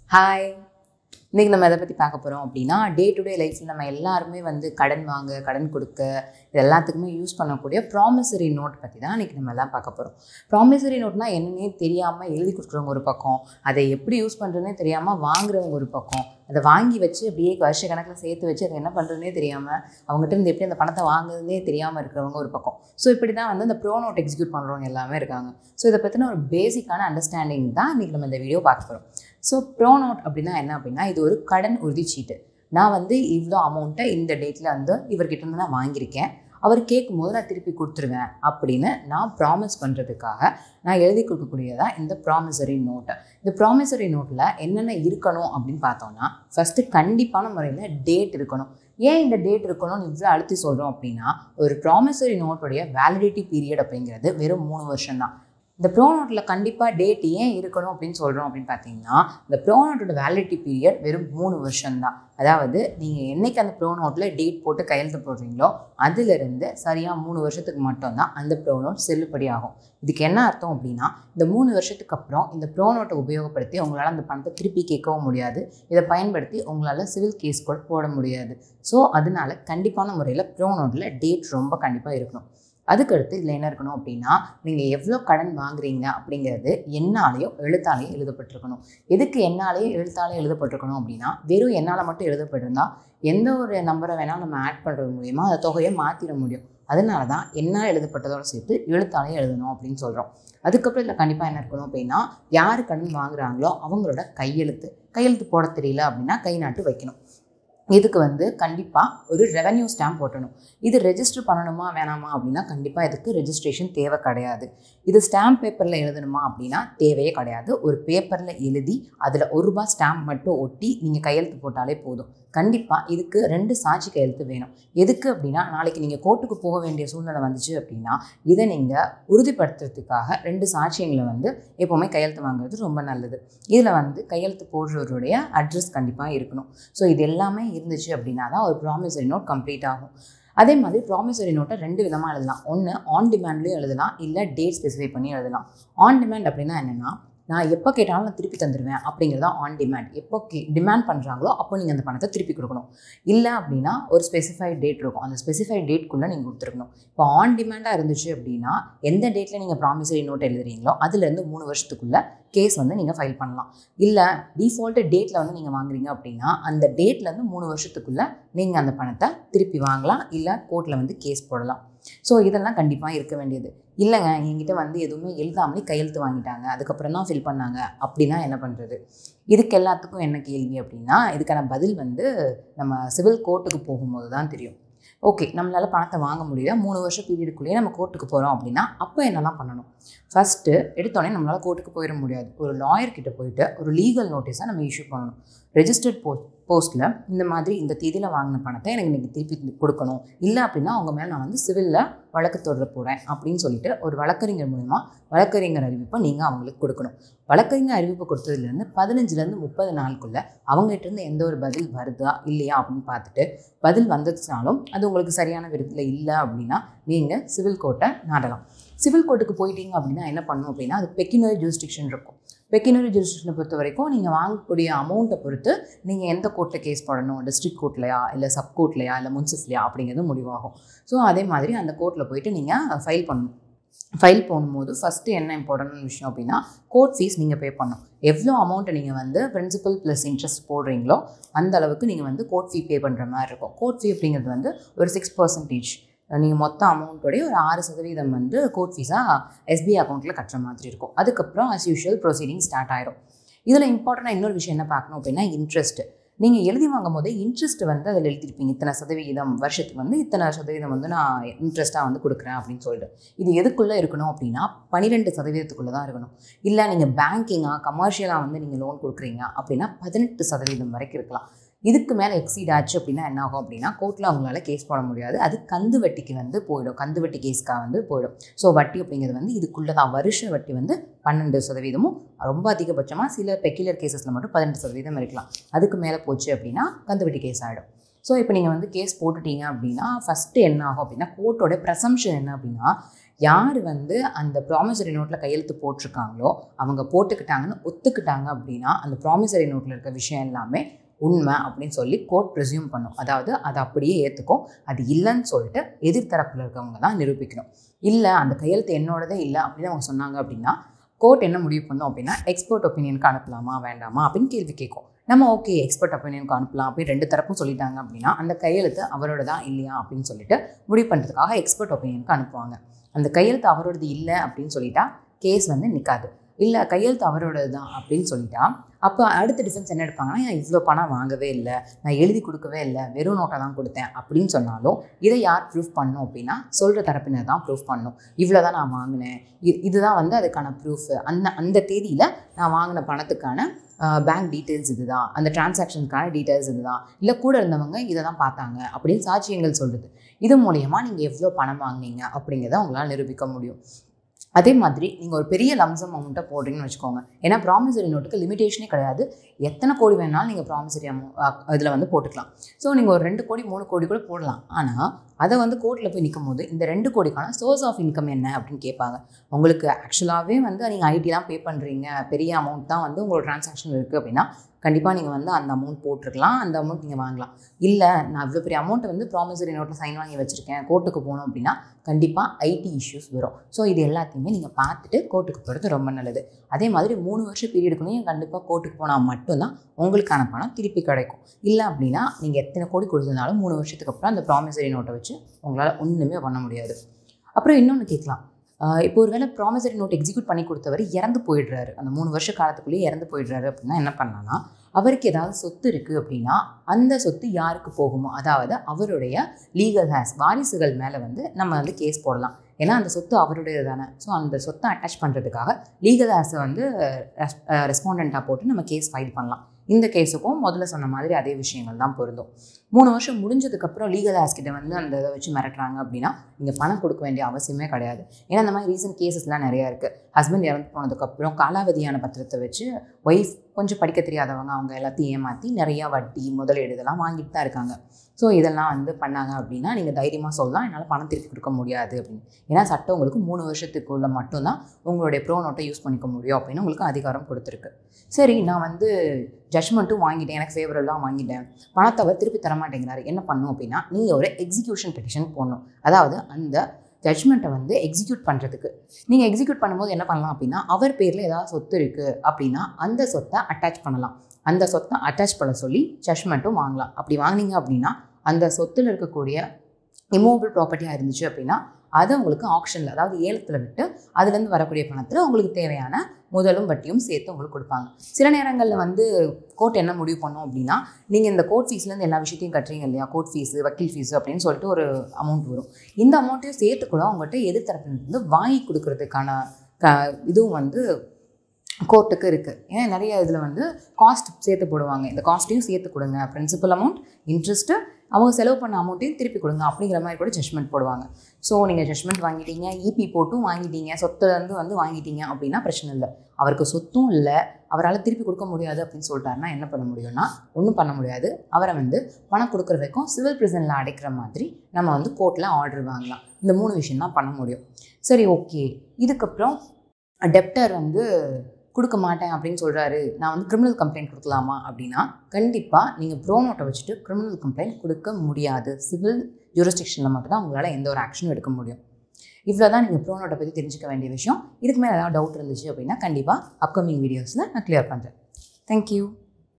hi இன்றைக்கி நம்ம எதை பற்றி பார்க்க போகிறோம் அப்படின்னா டே டு டே லைஃப்பில் நம்ம எல்லாருமே வந்து கடன் வாங்க கடன் கொடுக்க இது எல்லாத்துக்குமே யூஸ் பண்ணக்கூடிய ப்ராமிசரி நோட் பற்றி தான் இன்றைக்கி நம்ம எல்லாம் பார்க்க போகிறோம் ப்ராமிசரி நோட்னா என்னன்னே தெரியாமல் எழுதி கொடுக்குறவங்க ஒரு பக்கம் அதை எப்படி யூஸ் பண்ணுறதுனே தெரியாமல் வாங்குறவங்க ஒரு பக்கம் அதை வாங்கி வச்சு அப்படியே வருஷ கணக்கில் சேர்த்து வச்சு அதை என்ன பண்ணுறதுனே தெரியாமல் அவங்ககிட்ட இருந்து எப்படி அந்த பணத்தை வாங்குறதுனே தெரியாமல் இருக்கிறவங்க ஒரு பக்கம் ஸோ இப்படி தான் வந்து அந்த ப்ரோ நோட் எக்ஸிக்யூட் பண்ணுறவங்க எல்லாமே இருக்காங்க ஸோ இதை பற்றின ஒரு பேசிக்கான அண்டர்ஸ்டாண்டிங் தான் இன்றைக்கி நம்ம இந்த வீடியோ பார்க்க போகிறோம் ஸோ ப்ரோ நோட் அப்படின்னா என்ன அப்படின்னா இது ஒரு கடன் உறுதிச்சீட்டு நான் வந்து இவ்வளோ அமௌண்ட்டை இந்த டேட்டில் வந்து இவர்கிட்ட இருந்து நான் வாங்கியிருக்கேன் அவர் கேட்கும்போது நான் திருப்பி கொடுத்துருவேன் அப்படின்னு நான் ப்ராமிஸ் பண்ணுறதுக்காக நான் எழுதி கொடுக்கக்கூடியதான் இந்த ப்ராமிசரி நோட்டு இந்த ப்ராமிசரி நோட்டில் என்னென்ன இருக்கணும் அப்படின்னு பார்த்தோம்னா ஃபஸ்ட்டு கண்டிப்பான முறையில் டேட் இருக்கணும் ஏன் இந்த டேட் இருக்கணும்னு இவ்வளோ அழுத்தி சொல்கிறோம் அப்படின்னா ஒரு ப்ராமிசரி நோட்டுடைய வேலிடிட்டி பீரியட் அப்படிங்கிறது வெறும் மூணு வருஷம் தான் இந்த ப்ரோ நோட்டில் கண்டிப்பாக டேட் ஏன் இருக்கணும் அப்படின்னு சொல்கிறோம் அப்படின்னு பார்த்தீங்கன்னா இந்த ப்ரோ நோட்டோட வேலிடிட்டி பீரியட் வெறும் மூணு வருஷம்தான் அதாவது நீங்கள் என்னைக்கு அந்த ப்ரோ நோட்டில் டேட் போட்டு கையெழுத்து போடுறீங்களோ அதிலிருந்து சரியாக மூணு வருஷத்துக்கு மட்டும்தான் அந்த ப்ரோ நோட் செல்லுபடி ஆகும் இதுக்கு என்ன அர்த்தம் அப்படின்னா இந்த மூணு வருஷத்துக்கு அப்புறம் இந்த ப்ரோ நோட்டை உபயோகப்படுத்தி உங்களால் அந்த பணத்தை திருப்பி கேட்கவும் முடியாது இதை பயன்படுத்தி உங்களால் சிவில் கேஸ் கூட போட முடியாது ஸோ அதனால கண்டிப்பான முறையில் ப்ரோ நோட்டில் டேட் ரொம்ப கண்டிப்பாக இருக்கணும் அதுக்கடுத்து இதில் என்ன இருக்கணும் அப்படின்னா நீங்கள் எவ்வளோ கடன் வாங்குறீங்க அப்படிங்கிறது என்னாலேயோ எழுத்தாலேயோ எழுதப்பட்டிருக்கணும் எதுக்கு என்னாலேயோ எழுத்தாலேயோ எழுதப்பட்டிருக்கணும் அப்படின்னா வெறும் என்னால் மட்டும் எழுதப்பட்டிருந்தா எந்த ஒரு நம்பரை வேணால் நம்ம ஆட் பண்ணுறது மூலியமாக அந்த தொகையை மாற்றிட முடியும் அதனால தான் என்னால் எழுதப்பட்டதோடு சேர்த்து எழுத்தாலேயே எழுதணும் அப்படின்னு சொல்கிறோம் அதுக்கப்புறம் இதில் கண்டிப்பாக என்ன இருக்கணும் அப்படின்னா யார் கடன் வாங்குறாங்களோ அவங்களோட கையெழுத்து கையெழுத்து போட தெரியல அப்படின்னா கை நாட்டு வைக்கணும் இதுக்கு வந்து கண்டிப்பாக ஒரு ரெவென்யூ ஸ்டாம்ப் போட்டணும் இது ரெஜிஸ்டர் பண்ணணுமா வேணாமா அப்படின்னா கண்டிப்பாக இதுக்கு ரெஜிஸ்ட்ரேஷன் தேவை கிடையாது இது ஸ்டாம்ப் பேப்பரில் எழுதணுமா அப்படின்னா தேவையே கிடையாது ஒரு பேப்பரில் எழுதி அதில் ஒரு ரூபா ஸ்டாம்ப் மட்டும் ஒட்டி நீங்கள் கையெழுத்து போட்டாலே போதும் கண்டிப்பாக இதுக்கு ரெண்டு சாட்சி கையெழுத்து வேணும் எதுக்கு அப்படின்னா நாளைக்கு நீங்கள் கோர்ட்டுக்கு போக வேண்டிய சூழ்நிலை வந்துச்சு அப்படின்னா இதை நீங்கள் உறுதிப்படுத்துறதுக்காக ரெண்டு சாட்சியங்களை வந்து எப்போவுமே கையெழுத்து வாங்குறது ரொம்ப நல்லது இதில் வந்து கையெழுத்து போடுறவருடைய அட்ரஸ் கண்டிப்பாக இருக்கணும் ஸோ இது எல்லாமே இருந்துச்சு அப்படின்னா தான் ஒரு ப்ராமிசரி நோட் கம்ப்ளீட் ஆகும் அதே மாதிரி ப்ராமிசரி நோட்டை ரெண்டு விதமாக எழுதலாம் ஒன்று ஆன் டிமாண்ட்லேயும் எழுதலாம் இல்லை டேட் ஸ்பெசிஃபை பண்ணி எழுதலாம் ஆன் டிமாண்ட் அப்படின்னா என்னென்னா நான் எப்போ கேட்டாலும் நான் திருப்பி தந்துடுவேன் அப்படிங்கிறது தான் ஆன் டிமாண்ட் எப்போ கே டிமாண்ட் பண்ணுறாங்களோ அப்போ நீங்கள் அந்த பணத்தை திருப்பி கொடுக்கணும் இல்லை அப்படின்னா ஒரு ஸ்பெசிஃபைட் டேட் இருக்கும் அந்த ஸ்பெசிஃபைட் டேட்குள்ளே நீங்கள் கொடுத்துருக்கணும் இப்போ ஆன் டிமாண்டாக இருந்துச்சு அப்படின்னா எந்த டேட்டில் நீங்கள் ப்ராமிசரி நோட் எழுதுறீங்களோ அதுலேருந்து மூணு வருஷத்துக்குள்ளே கேஸ் வந்து நீங்கள் ஃபைல் பண்ணலாம் இல்லை டிஃபால்ட்டு டேட்டில் வந்து நீங்கள் வாங்குறீங்க அப்படின்னா அந்த டேட்லேருந்து மூணு வருஷத்துக்குள்ளே நீங்கள் அந்த பணத்தை திருப்பி வாங்கலாம் இல்லை கோர்ட்டில் வந்து கேஸ் போடலாம் ஸோ இதெல்லாம் கண்டிப்பாக இருக்க வேண்டியது இல்லைங்க என்கிட்ட வந்து எதுவுமே எழுதாமலே கையெழுத்து வாங்கிட்டாங்க அதுக்கப்புறம் தான் ஃபில் பண்ணாங்க அப்படின்னா என்ன பண்ணுறது இதுக்கு எல்லாத்துக்கும் என்ன கேள்வி அப்படின்னா இதுக்கான பதில் வந்து நம்ம சிவில் கோர்ட்டுக்கு போகும்போது தான் தெரியும் ஓகே நம்மளால் பணத்தை வாங்க முடியல மூணு வருஷம் பீரியடுக்குள்ளேயே நம்ம கோர்ட்டுக்கு போகிறோம் அப்படின்னா அப்போ என்னெல்லாம் பண்ணணும் ஃபஸ்ட்டு எடுத்தோடனே நம்மளால் கோர்ட்டுக்கு போயிட முடியாது ஒரு லாயர் கிட்ட போயிட்டு ஒரு லீகல் நோட்டீஸை நம்ம இஷ்யூ பண்ணணும் ரெஜிஸ்டர்ட் போ போஸ்ட்டில் இந்த மாதிரி இந்த தேதியில் வாங்கின பணத்தை எனக்கு நீங்கள் திருப்பி கொடுக்கணும் இல்லை அப்படின்னா அவங்க மேலே நான் வந்து சிவிலில் வழக்கு தொடர போகிறேன் அப்படின்னு சொல்லிட்டு ஒரு வழக்கறிஞர் மூலிமா வழக்கறிஞர் அறிவிப்பை நீங்கள் அவங்களுக்கு கொடுக்கணும் வழக்கறிஞர் அறிவிப்பு கொடுத்ததுலேருந்து பதினஞ்சுலேருந்து முப்பது நாளுக்குள்ளே அவங்ககிட்டருந்து எந்த ஒரு பதில் வருதா இல்லையா அப்படின்னு பார்த்துட்டு பதில் வந்துச்சுனாலும் அது உங்களுக்கு சரியான விதத்தில் இல்லை அப்படின்னா நீங்கள் சிவில் கோர்ட்டை நாடலாம் சிவில் கோர்ட்டுக்கு போயிட்டீங்க அப்படின்னா என்ன பண்ணும் அப்படின்னா அது பெக்கினரி ஜூரிஸ்டிக்ஷன் இருக்கும் பெக்கினரி ஜூரிஸ்டிக்ஷனை பொறுத்த வரைக்கும் நீங்கள் வாங்கக்கூடிய அமௌண்ட்டை பொறுத்து நீங்கள் எந்த கோர்ட்டில் கேஸ் போடணும் டிஸ்ட்ரிக்ட் கோர்ட்லையா இல்லை சப் கோர்ட்லையா இல்லை முன்சிஃப்லையா அப்படிங்கிறது முடிவாகும் ஸோ அதே மாதிரி அந்த கோர்ட்டில் போயிட்டு நீங்கள் ஃபைல் பண்ணணும் ஃபைல் போகும்போது ஃபஸ்ட்டு என்ன இம்பார்ட்டன்ட் விஷயம் அப்படின்னா கோர்ட் ஃபீஸ் நீங்கள் பே பண்ணணும் எவ்வளோ அமௌண்ட்டை நீங்கள் வந்து பிரின்சிபல் ப்ளஸ் இன்ட்ரெஸ்ட் போடுறீங்களோ அந்த அளவுக்கு நீங்கள் வந்து கோர்ட் ஃபீ பே பண்ணுற மாதிரி இருக்கும் கோர்ட் ஃபீ அப்படிங்கிறது வந்து ஒரு சிக்ஸ் பர்சன்டேஜ் நீங்கள் மொத்த அமௌண்ட்டோடைய ஒரு ஆறு சதவீதம் வந்து கோர்ட் ஃபீஸாக எஸ்பிஐ அக்கௌண்ட்டில் கட்டுற மாதிரி இருக்கும் அதுக்கப்புறம் அஸ் யூஷுவல் ப்ரொசீடிங் ஸ்டார்ட் ஆயிரும் இதில் இம்பார்ட்டண்டாக இன்னொரு விஷயம் என்ன பார்க்கணும் அப்படின்னா இன்ட்ரெஸ்ட் நீங்கள் எழுதி வாங்கும் போதே இன்ட்ரெஸ்ட் வந்து அதில் எழுதிருப்பீங்க இத்தனை சதவீதம் வருஷத்துக்கு வந்து இத்தனை சதவீதம் வந்து நான் இன்ட்ரெஸ்ட்டாக வந்து கொடுக்குறேன் அப்படின்னு சொல்லிட்டு இது எதுக்குள்ளே இருக்கணும் அப்படின்னா பன்னிரெண்டு சதவீதத்துக்குள்ளே தான் இருக்கணும் இல்லை நீங்கள் பேங்கிங்காக கமர்ஷியலாக வந்து நீங்கள் லோன் கொடுக்குறீங்க அப்படின்னா பதினெட்டு சதவீதம் வரைக்கும் இருக்கலாம் இதுக்கு மேலே எக்ஸீட் ஆச்சு அப்படின்னா என்ன ஆகும் அப்படின்னா கோர்ட்டில் அவங்களால கேஸ் போட முடியாது அது கந்து வட்டிக்கு வந்து போயிடும் கந்து வட்டி கேஸ்க்காக வந்து போயிடும் ஸோ வட்டி அப்படிங்கிறது வந்து இதுக்குள்ளே தான் வருஷ வட்டி வந்து பன்னெண்டு சதவீதமும் ரொம்ப அதிகபட்சமாக சில பெக்குலர் கேசஸில் மட்டும் பதினெட்டு சதவீதம் இருக்கலாம் அதுக்கு மேலே போச்சு அப்படின்னா கந்து வட்டி கேஸ் ஆகிடும் ஸோ இப்போ நீங்கள் வந்து கேஸ் போட்டுட்டீங்க அப்படின்னா ஃபஸ்ட்டு என்ன ஆகும் அப்படின்னா கோர்ட்டோட ப்ரெசம்ஷன் என்ன அப்படின்னா யார் வந்து அந்த ப்ராமிசரி நோட்டில் கையெழுத்து போட்டிருக்காங்களோ அவங்க போட்டுக்கிட்டாங்கன்னு ஒத்துக்கிட்டாங்க அப்படின்னா அந்த ப்ராமிசரி நோட்டில் இருக்க விஷயம் எல்லாமே உண்மை அப்படின்னு சொல்லி கோர்ட் ப்ரெசியூம் பண்ணும் அதாவது அதை அப்படியே ஏற்றுக்கும் அது இல்லைன்னு சொல்லிட்டு எதிர்த்தரப்பில் இருக்கவங்க தான் நிரூபிக்கணும் இல்லை அந்த கையெழுத்து என்னோடதே இல்லை அப்படின்னு அவங்க சொன்னாங்க அப்படின்னா கோர்ட் என்ன முடிவு பண்ணும் அப்படின்னா எக்ஸ்பர்ட் ஒப்பீனியனுக்கு அனுப்பலாமா வேண்டாமா அப்படின்னு கேள்வி கேட்கும் நம்ம ஓகே எக்ஸ்பர்ட் ஒப்பீனியனுக்கு அனுப்பலாம் அப்படின்னு ரெண்டு தரப்பும் சொல்லிட்டாங்க அப்படின்னா அந்த கையெழுத்து அவரோட தான் இல்லையா அப்படின்னு சொல்லிட்டு முடிவு பண்ணுறதுக்காக எக்ஸ்பர்ட் ஒப்பீனியனுக்கு அனுப்புவாங்க அந்த கையெழுத்து அவரோடது இல்லை அப்படின்னு சொல்லிட்டா கேஸ் வந்து நிற்காது இல்லை கையெழுத்து அவரோடது தான் அப்படின்னு சொல்லிட்டா அப்போ அடுத்த டிஃபென்ஸ் என்ன எடுப்பாங்கன்னா நான் இவ்வளோ பணம் வாங்கவே இல்லை நான் எழுதி கொடுக்கவே இல்லை வெறும் நோட்டை தான் கொடுத்தேன் அப்படின்னு சொன்னாலும் இதை யார் ப்ரூஃப் பண்ணும் அப்படின்னா சொல்கிற தரப்பினர் தான் ப்ரூஃப் பண்ணும் இவ்வளோ தான் நான் வாங்கினேன் இ இதுதான் வந்து அதுக்கான ப்ரூஃப் அந்த அந்த தேதியில் நான் வாங்கின பணத்துக்கான பேங்க் டீட்டெயில்ஸ் இதுதான் அந்த டிரான்சாக்ஷனுக்கான டீட்டெயில்ஸ் இதுதான் இல்லை கூட இருந்தவங்க இதை தான் பார்த்தாங்க அப்படின்னு சாட்சியங்கள் சொல்கிறது இது மூலயமா நீங்கள் எவ்வளோ பணம் வாங்கினீங்க அப்படிங்கிறத உங்களால் நிரூபிக்க முடியும் அதே மாதிரி நீங்கள் ஒரு பெரிய லம்சம் அமௌண்ட்டை போடுறீங்கன்னு வச்சுக்கோங்க ஏன்னா ப்ராமிசரி நோட்டுக்கு லிமிடேஷனே கிடையாது எத்தனை கோடி வேணாலும் நீங்கள் ப்ராமிசரி அமௌ இதில் வந்து போட்டுக்கலாம் ஸோ நீங்கள் ஒரு ரெண்டு கோடி மூணு கோடி கூட போடலாம் ஆனால் அதை வந்து கோர்ட்டில் போய் நிற்கும் போது இந்த ரெண்டு கோடிக்கான சோர்ஸ் ஆஃப் இன்கம் என்ன அப்படின்னு கேட்பாங்க உங்களுக்கு ஆக்சுவலாகவே வந்து நீங்கள் ஐடிலாம் பே பண்ணுறீங்க பெரிய அமௌண்ட் தான் வந்து உங்களோட ட்ரான்சாக்ஷன் இருக்குது அப்படின்னா கண்டிப்பாக நீங்கள் வந்து அந்த அமௌண்ட் போட்டிருக்கலாம் அந்த அமௌண்ட் நீங்கள் வாங்கலாம் இல்லை நான் இவ்வளோ பெரிய அமௌண்ட்டை வந்து ப்ராமிசரி நோட்டில் சைன் வாங்கி வச்சுருக்கேன் கோர்ட்டுக்கு போகணும் அப்படின்னா கண்டிப்பாக ஐடி இஷ்யூஸ் வரும் ஸோ இது எல்லாத்தையுமே நீங்கள் பார்த்துட்டு கோர்ட்டுக்கு போகிறது ரொம்ப நல்லது அதே மாதிரி மூணு வருஷம் பீரியடுக்குள்ளேயும் கண்டிப்பாக கோர்ட்டுக்கு போனால் மட்டும்தான் உங்களுக்கான பணம் திருப்பி கிடைக்கும் இல்லை அப்படின்னா நீங்கள் எத்தனை கோடி கொடுத்ததுனாலும் மூணு வருஷத்துக்கு அப்புறம் அந்த ப்ராமிசரி நோட்டை வச்சு உங்களால் ஒன்றுமே பண்ண முடியாது அப்புறம் இன்னொன்று கேட்கலாம் இப்போ ஒரு வேளை ப்ராமிசரி நோட் எக்ஸிக்யூட் பண்ணி கொடுத்தவர் இறந்து போயிடுறாரு அந்த மூணு வருஷ காலத்துக்குள்ளேயே இறந்து போயிடுறாரு அப்படின்னா என்ன பண்ணலாம்னா அவருக்கு ஏதாவது சொத்து இருக்குது அப்படின்னா அந்த சொத்து யாருக்கு போகுமோ அதாவது அவருடைய லீகல் ஹேஸ் வாரிசுகள் மேலே வந்து நம்ம வந்து கேஸ் போடலாம் ஏன்னா அந்த சொத்து அவருடையது தானே ஸோ அந்த சொத்தை அட்டாச் பண்ணுறதுக்காக லீகல் ஹேஸை வந்து ரெஸ்பாண்டண்ட்டாக போட்டு நம்ம கேஸ் ஃபைல் பண்ணலாம் இந்த கேஸுக்கும் முதல்ல சொன்ன மாதிரி அதே விஷயங்கள் தான் பொருந்தும் மூணு வருஷம் முடிஞ்சதுக்கப்புறம் லீகல் ஹேஸ் கிட்ட வந்து அந்த இதை வச்சு மிரட்டுறாங்க அப்படின்னா நீங்கள் பணம் கொடுக்க வேண்டிய அவசியமே கிடையாது ஏன்னா அந்த மாதிரி ரீசன்ட் கேசஸ்லாம் நிறையா இருக்குது ஹஸ்பண்ட் இறந்து போனதுக்கப்புறம் காலாவதியான பத்திரத்தை வச்சு ஒய்ஃப் கொஞ்சம் படிக்க தெரியாதவங்க அவங்க எல்லாத்தையும் ஏமாற்றி நிறையா வட்டி முதலீடு இதெல்லாம் வாங்கிட்டு தான் இருக்காங்க ஸோ இதெல்லாம் வந்து பண்ணாங்க அப்படின்னா நீங்கள் தைரியமாக சொல்லலாம் என்னால் பணம் திருப்பி கொடுக்க முடியாது அப்படின்னு ஏன்னா சட்டம் உங்களுக்கு மூணு வருஷத்துக்குள்ள மட்டும்தான் உங்களுடைய ப்ரோ நோட்டை யூஸ் பண்ணிக்க முடியும் அப்படின்னு உங்களுக்கு அதிகாரம் கொடுத்துருக்கு சரி நான் வந்து ஜட்மெண்ட்டும் வாங்கிட்டேன் எனக்கு ஃபேவரலாக வாங்கிட்டேன் பணத்தை அவர் திருப்பி தர மாட்டேங்கிறாரு என்ன பண்ணும் அப்படின்னா நீங்கள் ஒரு எக்ஸிக்யூஷன் பெட்டிஷன் போடணும் அதாவது அந்த ஜட்மெண்ட்டை வந்து எக்ஸிக்யூட் பண்ணுறதுக்கு நீங்கள் எக்ஸிக்யூட் பண்ணும்போது என்ன பண்ணலாம் அப்படின்னா அவர் பேரில் ஏதாவது சொத்து இருக்குது அப்படின்னா அந்த சொத்தை அட்டாச் பண்ணலாம் அந்த சொத்தை அட்டாச் பண்ண சொல்லி ஜட்மெண்ட்டும் வாங்கலாம் அப்படி வாங்கினீங்க அப்படின்னா அந்த சொத்தில் இருக்கக்கூடிய இமூவபிள் ப்ராப்பர்ட்டியாக இருந்துச்சு அப்படின்னா அதை உங்களுக்கு ஆப்ஷனில் அதாவது ஏலத்தில் விட்டு அதுலேருந்து வரக்கூடிய பணத்தில் உங்களுக்கு தேவையான முதலும் வட்டியும் சேர்த்து உங்களுக்கு கொடுப்பாங்க சில நேரங்களில் வந்து கோர்ட் என்ன முடிவு பண்ணோம் அப்படின்னா நீங்கள் இந்த கோர்ட் ஃபீஸ்லேருந்து எல்லா விஷயத்தையும் கட்டுறீங்க இல்லையா கோர்ட் ஃபீஸு வக்கீல் ஃபீஸு அப்படின்னு சொல்லிட்டு ஒரு அமௌண்ட் வரும் இந்த அமௌண்ட்டையும் சேர்த்து கூட அவங்ககிட்ட எதிர்த்தரப்புலேருந்து வாங்கி கொடுக்கறதுக்கான க இதுவும் வந்து கோர்ட்டுக்கு இருக்குது ஏன்னா நிறைய இதில் வந்து காஸ்ட் சேர்த்து போடுவாங்க இந்த காஸ்ட்டையும் சேர்த்து கொடுங்க பிரின்சிபல் அமௌண்ட் இன்ட்ரெஸ்ட்டு அவங்க செலவு பண்ண அமௌண்ட்டையும் திருப்பி கொடுங்க அப்படிங்கிற மாதிரி கூட ஜட்மெண்ட் போடுவாங்க ஸோ நீங்கள் ஜட்மெண்ட் வாங்கிட்டீங்க இபி போட்டும் வாங்கிட்டீங்க சொத்துலேருந்து வந்து வாங்கிட்டீங்க அப்படின்னா பிரச்சனை இல்லை அவருக்கு சொத்தும் இல்லை அவரால் திருப்பி கொடுக்க முடியாது அப்படின்னு சொல்லிட்டாருன்னா என்ன பண்ண முடியும்னா ஒன்றும் பண்ண முடியாது அவரை வந்து பணம் கொடுக்குற வரைக்கும் சிவில் பிரிசனில் அடைக்கிற மாதிரி நம்ம வந்து கோர்ட்டில் ஆர்டர் வாங்கலாம் இந்த மூணு விஷயம் தான் பண்ண முடியும் சரி ஓகே இதுக்கப்புறம் டெப்டர் வந்து கொடுக்க மாட்டேன் அப்படின்னு சொல்கிறாரு நான் வந்து கிரிமினல் கம்ப்ளைண்ட் கொடுக்கலாமா அப்படின்னா கண்டிப்பாக நீங்கள் ப்ரோ நோட்டை வச்சுட்டு கிரிமினல் கம்ப்ளைண்ட் கொடுக்க முடியாது சிவில் ஜூரிஸ்டிக்ஷனில் மட்டும்தான் உங்களால் எந்த ஒரு ஆக்ஷனும் எடுக்க முடியும் இவ்வளோ தான் நீங்கள் ப்ரோ நோட்டை பற்றி தெரிஞ்சுக்க வேண்டிய விஷயம் இதுக்கு மேலே ஏதாவது டவுட் இருந்துச்சு அப்படின்னா கண்டிப்பாக அப்கமிங் வீடியோஸில் நான் கிளியர் பண்ணுறேன் தேங்க்யூ